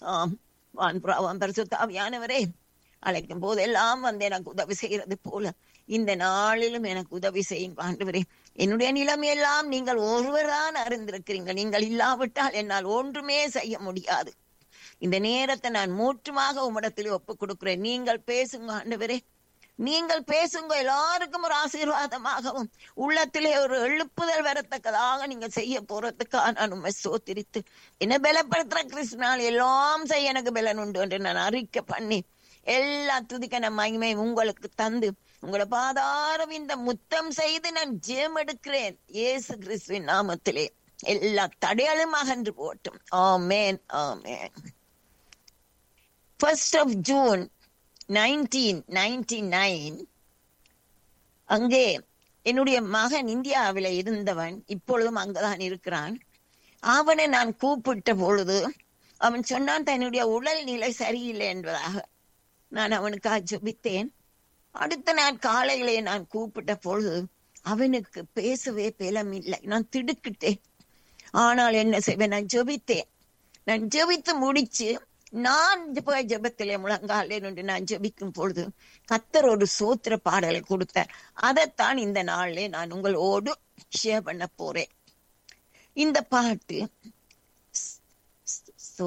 ஆம் வான்புறாவாம் பரிசுத்தாவியானவரே அழைக்கும் போதெல்லாம் வந்து எனக்கு உதவி செய்கிறது போல இந்த நாளிலும் எனக்கு உதவி செய்யும் ஆண்டவரே என்னுடைய நிலைமையெல்லாம் நீங்கள் ஒருவர்தான் அறிந்திருக்கிறீங்க நீங்கள் இல்லாவிட்டால் என்னால் ஒன்றுமே செய்ய முடியாது இந்த நேரத்தை நான் மூற்றுமாக உம்மிடத்தில் ஒப்புக் கொடுக்கிறேன் நீங்கள் பேசுங்க ஆண்டவரே நீங்கள் பேசுங்க எல்லாருக்கும் ஒரு ஆசீர்வாதமாகவும் உள்ளத்திலே ஒரு எழுப்புதல் வரத்தக்கதாக நீங்க செய்ய போறதுக்காக நான் உண்மை சோத்திரித்து என்ன பலப்படுத்துற கிருஷ்ணால் எல்லாம் செய்ய எனக்கு பலன் உண்டு என்று நான் அறிக்கை பண்ணி எல்லா துதிக்கன மகிமையும் உங்களுக்கு தந்து உங்களோட பாதாரம் இந்த முத்தம் செய்து நான் ஜெயம் எடுக்கிறேன் இயேசு கிறிஸ்துவின் நாமத்திலே எல்லா தடைகளும் அகன்று போட்டும் ஆமேன் ஆமேன் first of June nineteen ninety nine அங்கே என்னுடைய மகன் இந்தியாவில இருந்தவன் இப்பொழுதும் அங்கதான் இருக்கிறான் அவனை நான் கூப்பிட்ட பொழுது அவன் சொன்னான் தன்னுடைய உடல் நிலை சரியில்லை என்பதாக நான் அவனுக்காக ஜெபித்தேன் அடுத்த நாள் காலையிலே நான் கூப்பிட்ட பொழுது அவனுக்கு பேசவே பேலம் இல்லை நான் திடுக்கிட்டேன் ஆனால் என்ன செய்வேன் நான் ஜெபித்தேன் நான் ஜெபித்து முடிச்சு நான் போய் ஜெபத்திலே முழங்காலே நின்று நான் ஜெபிக்கும் பொழுது கத்தர் ஒரு சோத்திர பாடலை கொடுத்தார் அதைத்தான் இந்த நாளிலே நான் உங்களோடு ஷேர் பண்ண போறேன் இந்த பாட்டு